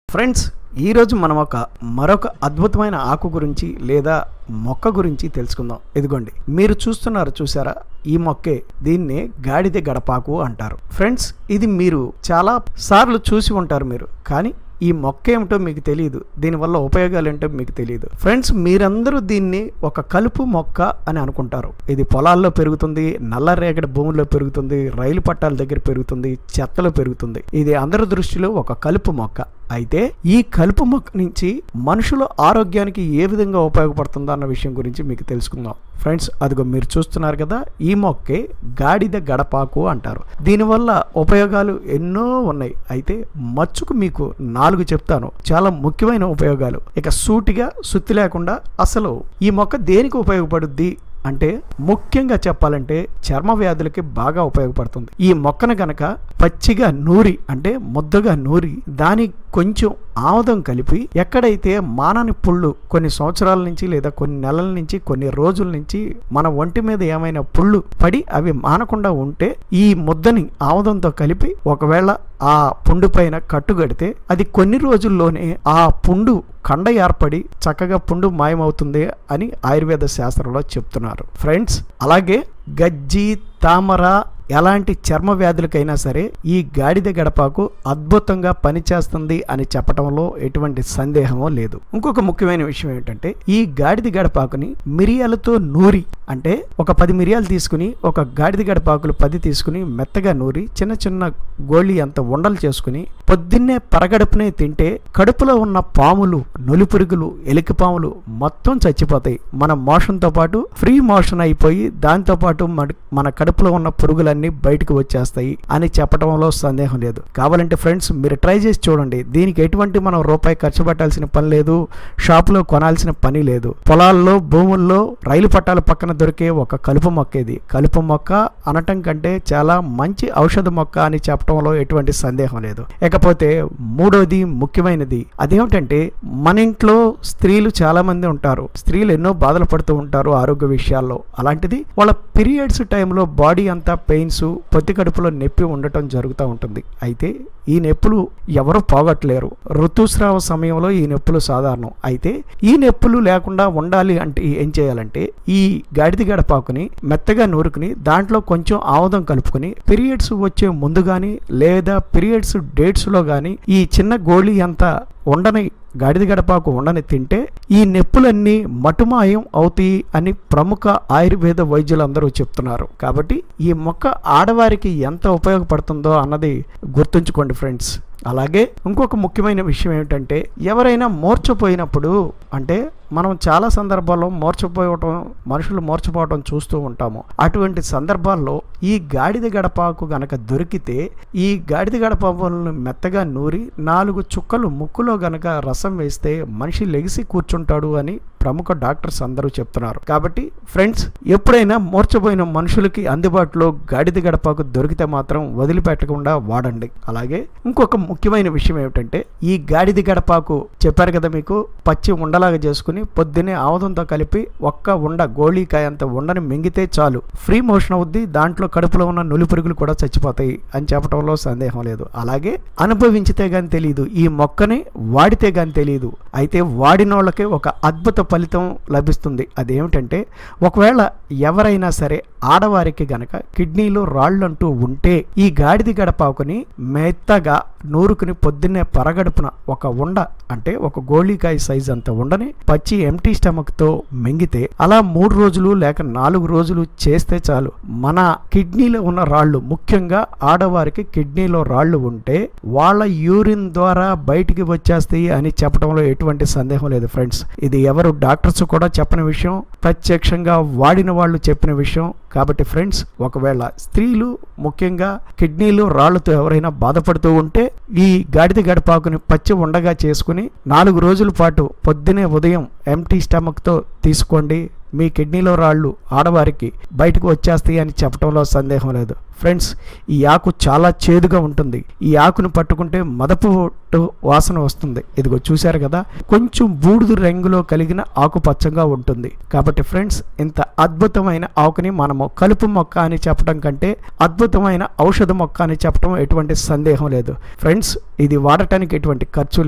friends ఈరోజు మనం ఒక మరొక అద్భుతమైన ఆకు గురించి లేదా మొక్క గురించి తెలుసుకుందాం ఇదిగోండి మీరు చూస్తున్నారు చూసారా ఈ మొక్కే దీన్నే గాడిద గడపాకు అంటారు ఫ్రెండ్స్ ఇది మీరు చాలా సార్లు చూసి ఉంటారు మీరు కానీ ఈ మొక్క ఏమిటో మీకు తెలియదు దీనివల్ల ఉపయోగాలు ఏంటో మీకు తెలియదు ఫ్రెండ్స్ మీరందరూ దీన్ని ఒక కలుపు మొక్క అని అనుకుంటారు ఇది పొలాల్లో పెరుగుతుంది నల్ల రేగడి భూముల్లో పెరుగుతుంది రైలు పట్టాల దగ్గర పెరుగుతుంది చెత్తలో పెరుగుతుంది ఇది అందరి దృష్టిలో ఒక కలుపు మొక్క అయితే ఈ కలుపు మొక్క నుంచి మనుషుల ఆరోగ్యానికి ఏ విధంగా ఉపయోగపడుతుందో అన్న విషయం గురించి మీకు తెలుసుకుందాం ఫ్రెండ్స్ అదిగో మీరు చూస్తున్నారు కదా ఈ మొక్కే గాడిద గడపాకు అంటారు దీనివల్ల ఉపయోగాలు ఎన్నో ఉన్నాయి అయితే మచ్చుకు మీకు నాలుగు చెప్తాను చాలా ముఖ్యమైన ఉపయోగాలు ఇక సూటిగా సుత్తి లేకుండా అసలు ఈ మొక్క దేనికి ఉపయోగపడుద్ది అంటే ముఖ్యంగా చెప్పాలంటే చర్మ వ్యాధులకి బాగా ఉపయోగపడుతుంది ఈ మొక్కను గనక పచ్చిగా నూరి అంటే ముద్దగా నూరి దాని కొంచెం ఆముదం కలిపి ఎక్కడైతే మానని పుళ్ళు కొన్ని సంవత్సరాల నుంచి లేదా కొన్ని నెలల నుంచి కొన్ని రోజుల నుంచి మన ఒంటి మీద ఏమైనా పుళ్ళు పడి అవి మానకుండా ఉంటే ఈ ముద్దని ఆముదంతో కలిపి ఒకవేళ ఆ పుండు పైన కట్టుగడితే అది కొన్ని రోజుల్లోనే ఆ పుండు కండ ఏర్పడి చక్కగా పుండు మాయమవుతుంది అని ఆయుర్వేద శాస్త్రంలో చెప్తున్నారు ఫ్రెండ్స్ అలాగే గజ్జి తామర ఎలాంటి చర్మ వ్యాధులకైనా సరే ఈ గాడిద గడపాకు అద్భుతంగా పనిచేస్తుంది అని చెప్పడంలో ఎటువంటి సందేహమో లేదు ఇంకొక ముఖ్యమైన విషయం ఏంటంటే ఈ గాడిద గడపాకుని మిరియాలతో నూరి అంటే ఒక పది మిరియాలు తీసుకుని ఒక గాడిద గడపాకులు పది తీసుకుని మెత్తగా నూరి చిన్న చిన్న గోళీ అంత ఉండలు చేసుకుని పొద్దున్నే పరగడుపునే తింటే కడుపులో ఉన్న పాములు నులిపురుగులు ఎలికి పాములు మొత్తం చచ్చిపోతాయి మన మోషన్తో పాటు ఫ్రీ మోషన్ అయిపోయి దాంతో పాటు మన కడుపులో ఉన్న పురుగులన్నీ బయటకు వచ్చేస్తాయి అని చెప్పడంలో సందేహం లేదు కావాలంటే ఫ్రెండ్స్ మీరు ట్రై చేసి చూడండి దీనికి ఎటువంటి మనం రూపాయి ఖర్చు పెట్టాల్సిన పని లేదు షాపులో కొనాల్సిన పని లేదు పొలాల్లో భూముల్లో రైలు పట్టాల పక్కన దొరికే ఒక కలుపు మొక్క ఇది కలుపు మొక్క అనటం కంటే చాలా మంచి ఔషధ మొక్క అని చెప్పడంలో ఎటువంటి సందేహం లేదు ఇకపోతే మూడోది ముఖ్యమైనది అదేమిటంటే మన ఇంట్లో స్త్రీలు చాలా మంది ఉంటారు స్త్రీలు ఎన్నో బాధలు పడుతూ ఉంటారు ఆరోగ్య విషయాల్లో అలాంటిది వాళ్ళ పీరియడ్స్ టైంలో బాడీ అంతా పెయిన్స్ పొత్తి కడుపులో నొప్పి ఉండటం జరుగుతూ ఉంటుంది అయితే ఈ నొప్పులు ఎవరు పోగొట్టలేరు ఋతుస్రావ సమయంలో ఈ నొప్పులు సాధారణం అయితే ఈ నొప్పులు లేకుండా ఉండాలి అంటే ఏం చేయాలంటే ఈ గాడిద గడపాకుని మెత్తగా నూరుకుని దాంట్లో కొంచెం ఆముదం కలుపుకొని పీరియడ్స్ వచ్చే ముందు కానీ లేదా పీరియడ్స్ డేట్స్లో కానీ ఈ చిన్న గోళీ అంతా ఉండని గాడిద గడపాకు ఉండని తింటే ఈ నొప్పులన్నీ మటుమాయం అవుతాయి అని ప్రముఖ ఆయుర్వేద వైద్యులందరూ చెప్తున్నారు కాబట్టి ఈ మొక్క ఆడవారికి ఎంత ఉపయోగపడుతుందో అన్నది గుర్తుంచుకోండి ఫ్రెండ్స్ అలాగే ఇంకొక ముఖ్యమైన విషయం ఏమిటంటే ఎవరైనా మూర్చపోయినప్పుడు అంటే మనం చాలా సందర్భాల్లో మూర్చపోవటం మనుషులు మూర్చపోవటం చూస్తూ ఉంటాము అటువంటి సందర్భాల్లో ఈ గాడిద గడపాకు గనక దొరికితే ఈ గాడిద గడపాకులను మెత్తగా నూరి నాలుగు చుక్కలు ముక్కులో గనక రసం వేస్తే మనిషి లెగిసి కూర్చుంటాడు అని ప్రముఖ డాక్టర్స్ అందరూ చెప్తున్నారు కాబట్టి ఫ్రెండ్స్ ఎప్పుడైనా మూర్చపోయిన మనుషులకి అందుబాటులో గాడిద గడపాకు దొరికితే మాత్రం వదిలిపెట్టకుండా వాడండి అలాగే ఇంకొక ముఖ్యమైన విషయం ఏమిటంటే ఈ గాడిద గడపాకు చెప్పారు కదా మీకు పచ్చి ఉండలాగా చేసుకుని పొద్దున్నే ఆముదంతో కలిపి ఒక్క ఉండ గోళీకాయ అంత ఉండని మింగితే చాలు ఫ్రీ మోషన్ అవుద్ది దాంట్లో కడుపులో ఉన్న నులి పురుగులు కూడా చచ్చిపోతాయి అని చెప్పడంలో సందేహం లేదు అలాగే అనుభవించితే గాని తెలియదు ఈ మొక్కని వాడితే గాని తెలియదు అయితే వాడినోళ్ళకే ఒక అద్భుత ఫలితం లభిస్తుంది అదేమిటంటే ఒకవేళ ఎవరైనా సరే ఆడవారికి గనక కిడ్నీలో రాళ్ళు అంటూ ఉంటే ఈ గాడిది గడపాకుని మెత్తగా నూరుకుని పొద్దున్నే పరగడుపున ఒక ఉండ అంటే ఒక గోళీకాయ సైజ్ అంత ఉండని పచ్చి ఎంటీ స్టమక్తో మింగితే అలా మూడు రోజులు లేక నాలుగు రోజులు చేస్తే చాలు మన కిడ్నీలో ఉన్న రాళ్ళు ముఖ్యంగా ఆడవారికి కిడ్నీలో రాళ్ళు ఉంటే వాళ్ళ యూరిన్ ద్వారా బయటికి వచ్చేస్తాయి అని చెప్పడంలో ఎటువంటి సందేహం లేదు ఫ్రెండ్స్ ఇది ఎవరు డాక్టర్స్ కూడా చెప్పని విషయం ప్రత్యక్షంగా వాడిన వాళ్ళు చెప్పిన విషయం కాబట్టి ఫ్రెండ్స్ ఒకవేళ స్త్రీలు ముఖ్యంగా కిడ్నీలు రాళ్లతో ఎవరైనా బాధపడుతూ ఉంటే ఈ గాడిద గడపాకుని పచ్చి ఉండగా చేసుకుని నాలుగు రోజుల పాటు పొద్దునే ఉదయం ఎంటీ స్టమక్తో తీసుకోండి మీ కిడ్నీలో రాళ్ళు ఆడవారికి బయటకు వచ్చేస్తాయి అని చెప్పడంలో సందేహం లేదు ఫ్రెండ్స్ ఈ ఆకు చాలా చేదుగా ఉంటుంది ఈ ఆకును పట్టుకుంటే మదపు వాసన వస్తుంది ఇదిగో చూశారు కదా కొంచెం బూడిద రంగులో కలిగిన ఆకుపచ్చగా ఉంటుంది కాబట్టి ఫ్రెండ్స్ ఇంత అద్భుతమైన ఆకుని మనము కలుపు మొక్క అని చెప్పడం కంటే అద్భుతమైన ఔషధ మొక్క అని చెప్పడం ఎటువంటి సందేహం లేదు ఫ్రెండ్స్ ఇది వాడటానికి ఎటువంటి ఖర్చు లేదు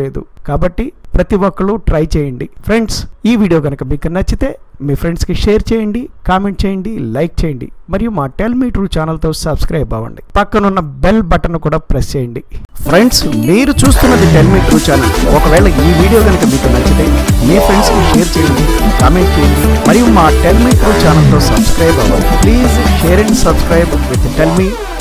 కాబట్టి ప్రతి ఒక్కరు ట్రై చేయండి ఫ్రెండ్స్ ఈ వీడియో కనుక మీకు నచ్చితే మీ ఫ్రెండ్స్కి షేర్ చేయండి కామెంట్ చేయండి లైక్ చేయండి మరియు మా టెల్ మీ ట్రూ ఛానల్తో సబ్స్క్రైబ్ అవ్వండి పక్కనున్న బెల్ బటన్ కూడా ప్రెస్ చేయండి ఫ్రెండ్స్ మీరు చూస్తున్నది టెల్ మీ ట్రూ ఛానల్ ఒకవేళ ఈ వీడియో కనుక మీకు నచ్చితే మీ ఫ్రెండ్స్కి షేర్ చేయండి కామెంట్ చేయండి మరియు మా టెల్ మీ ట్రూ ఛానల్తో సబ్స్క్రైబ్ అవ్వండి please share and subscribe with tell me